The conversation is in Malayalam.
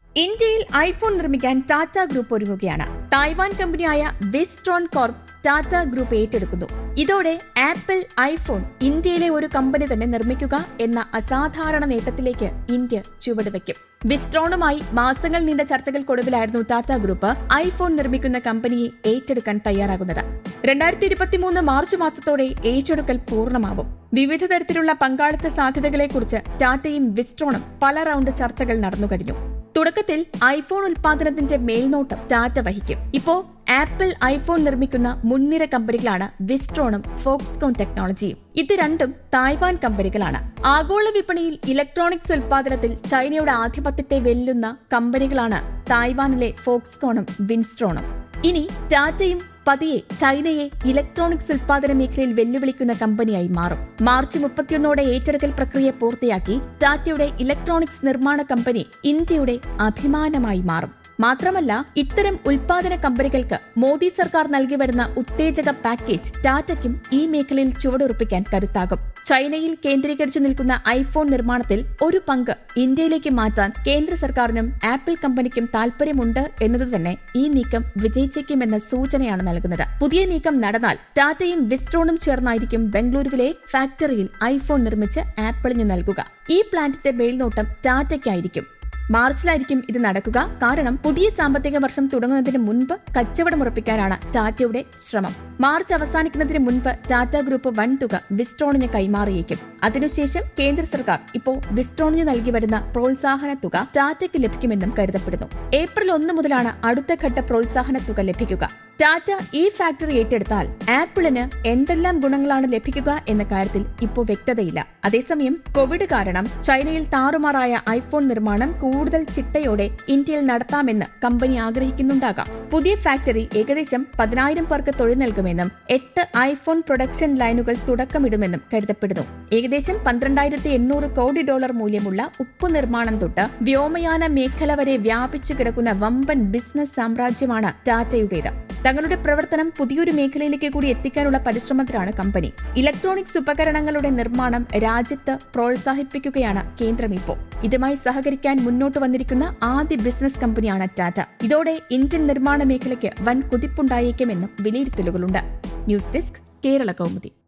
ഇന്ത്യയിൽ ഐഫോൺ നിർമ്മിക്കാൻ ടാറ്റ ഗ്രൂപ്പ് ഒരുങ്ങുകയാണ് തായ്വാൻ കമ്പനിയായ വിസ്ട്രോൺ കോർപ്പ് ടാറ്റ ഗ്രൂപ്പ് ഏറ്റെടുക്കുന്നു ഇതോടെ ആപ്പിൾ ഐഫോൺ ഇന്ത്യയിലെ ഒരു കമ്പനി തന്നെ നിർമ്മിക്കുക എന്ന അസാധാരണ നേട്ടത്തിലേക്ക് ഇന്ത്യ ചുവടുവെക്കും വിസ്ട്രോണുമായി മാസങ്ങൾ നീണ്ട ചർച്ചകൾക്കൊടുവിലായിരുന്നു ടാറ്റ ഗ്രൂപ്പ് ഐഫോൺ നിർമ്മിക്കുന്ന കമ്പനിയെ ഏറ്റെടുക്കാൻ തയ്യാറാകുന്നത് രണ്ടായിരത്തി ഇരുപത്തിമൂന്ന് മാർച്ച് മാസത്തോടെ ഏറ്റെടുക്കൽ പൂർണ്ണമാവും വിവിധ തരത്തിലുള്ള പങ്കാളിത്ത സാധ്യതകളെക്കുറിച്ച് ടാറ്റയും വിസ്ട്രോണും പല റൗണ്ട് ചർച്ചകൾ നടന്നുകഴിഞ്ഞു തുടക്കത്തിൽ ഐഫോൺ ഉൽപാദനത്തിന്റെ മേൽനോട്ടം ടാറ്റ വഹിക്കും ഇപ്പോ ആപ്പിൾ ഐഫോൺ നിർമ്മിക്കുന്ന മുൻനിര കമ്പനികളാണ് വിസ്ട്രോണും ഫോക്സ്കോൺ ടെക്നോളജിയും ഇത് രണ്ടും തായ്വാൻ കമ്പനികളാണ് ആഗോള വിപണിയിൽ ഇലക്ട്രോണിക്സ് ഉൽപാദനത്തിൽ ചൈനയുടെ ആധിപത്യത്തെ വെല്ലുന്ന കമ്പനികളാണ് തായ്വാനിലെ ഫോക്സ്കോണും വിൻസ്ട്രോണും ഇനി ടാറ്റയും പതിയെ ചൈനയെ ഇലക്ട്രോണിക്സ് ഉൽപാദന മേഖലയിൽ വെല്ലുവിളിക്കുന്ന കമ്പനിയായി മാറും മാർച്ച് മുപ്പത്തിയൊന്നോടെ ഏറ്റെടുക്കൽ പ്രക്രിയ പൂർത്തിയാക്കി ടാറ്റയുടെ ഇലക്ട്രോണിക്സ് നിർമ്മാണ കമ്പനി ഇന്ത്യയുടെ അഭിമാനമായി മാറും മാത്രമല്ല ഇത്തരം ഉൽപാദന കമ്പനികൾക്ക് മോദി സർക്കാർ നൽകി വരുന്ന ഉത്തേജക പാക്കേജ് ടാറ്റയ്ക്കും ഈ മേഖലയിൽ ചുവടുറപ്പിക്കാൻ കരുത്താകും ചൈനയിൽ കേന്ദ്രീകരിച്ചു നിൽക്കുന്ന ഐഫോൺ നിർമ്മാണത്തിൽ ഒരു പങ്ക് ഇന്ത്യയിലേക്ക് മാറ്റാൻ കേന്ദ്ര സർക്കാരിനും ആപ്പിൾ കമ്പനിക്കും താൽപര്യമുണ്ട് എന്നതുതന്നെ ഈ നീക്കം വിജയിച്ചേക്കുമെന്ന സൂചനയാണ് നൽകുന്നത് പുതിയ നീക്കം നടന്നാൽ ടാറ്റയും വിസ്ട്രോണും ചേർന്നായിരിക്കും ബംഗളൂരുവിലെ ഫാക്ടറിയിൽ ഐഫോൺ നിർമ്മിച്ച് ആപ്പിളിന് നൽകുക ഈ പ്ലാന്റിന്റെ മേൽനോട്ടം ടാറ്റയ്ക്കായിരിക്കും മാർച്ചിലായിരിക്കും ഇത് നടക്കുക കാരണം പുതിയ സാമ്പത്തിക വർഷം തുടങ്ങുന്നതിന് മുൻപ് കച്ചവടമുറപ്പിക്കാനാണ് ടാറ്റയുടെ ശ്രമം മാർച്ച് അവസാനിക്കുന്നതിന് മുൻപ് ടാറ്റ ഗ്രൂപ്പ് വൻതുക വിസ്ട്രോണിന് കൈമാറിയേക്കും അതിനുശേഷം കേന്ദ്ര സർക്കാർ ഇപ്പോൾ വിസ്ട്രോണിന് നൽകി വരുന്ന പ്രോത്സാഹന തുക ടാറ്റയ്ക്ക് ലഭിക്കുമെന്നും കരുതപ്പെടുന്നു ഏപ്രിൽ ഒന്ന് മുതലാണ് അടുത്ത ഘട്ട പ്രോത്സാഹന തുക ലഭിക്കുക ടാറ്റ ഈ ഫാക്ടറി ഏറ്റെടുത്താൽ ആപ്പിളിന് എന്തെല്ലാം ഗുണങ്ങളാണ് ലഭിക്കുക എന്ന കാര്യത്തിൽ ഇപ്പോൾ വ്യക്തതയില്ല അതേസമയം കോവിഡ് കാരണം ചൈനയിൽ താറുമാറായ ഐഫോൺ നിർമ്മാണം കൂടുതൽ ചിട്ടയോടെ ഇന്ത്യയിൽ നടത്താമെന്ന് കമ്പനി ആഗ്രഹിക്കുന്നുണ്ടാകാം പുതിയ ഫാക്ടറി ഏകദേശം പതിനായിരം പേർക്ക് തൊഴിൽ നൽകുമെന്നും എട്ട് ഐഫോൺ പ്രൊഡക്ഷൻ ലൈനുകൾ തുടക്കമിടുമെന്നും കരുതപ്പെടുന്നു ഏകദേശം പന്ത്രണ്ടായിരത്തി എണ്ണൂറ് കോടി ഡോളർ മൂല്യമുള്ള ഉപ്പ് നിർമ്മാണം തൊട്ട് വ്യോമയാന മേഖല വരെ വ്യാപിച്ചു കിടക്കുന്ന വമ്പൻ ബിസിനസ് സാമ്രാജ്യമാണ് ടാറ്റയുടേത് തങ്ങളുടെ പ്രവർത്തനം പുതിയൊരു മേഖലയിലേക്ക് കൂടി എത്തിക്കാനുള്ള പരിശ്രമത്തിലാണ് കമ്പനി ഇലക്ട്രോണിക്സ് ഉപകരണങ്ങളുടെ നിർമ്മാണം രാജ്യത്ത് പ്രോത്സാഹിപ്പിക്കുകയാണ് കേന്ദ്രം ഇപ്പോൾ ഇതുമായി സഹകരിക്കാൻ മുന്നോട്ട് വന്നിരിക്കുന്ന ആദ്യ ബിസിനസ് കമ്പനിയാണ് ടാറ്റ ഇതോടെ ഇന്ത്യൻ നിർമ്മാണ മേഖലയ്ക്ക് വൻ കുതിപ്പുണ്ടായേക്കുമെന്നും വിലയിരുത്തലുകളുണ്ട് ന്യൂസ് ഡെസ്ക് കേരള കൗമുദി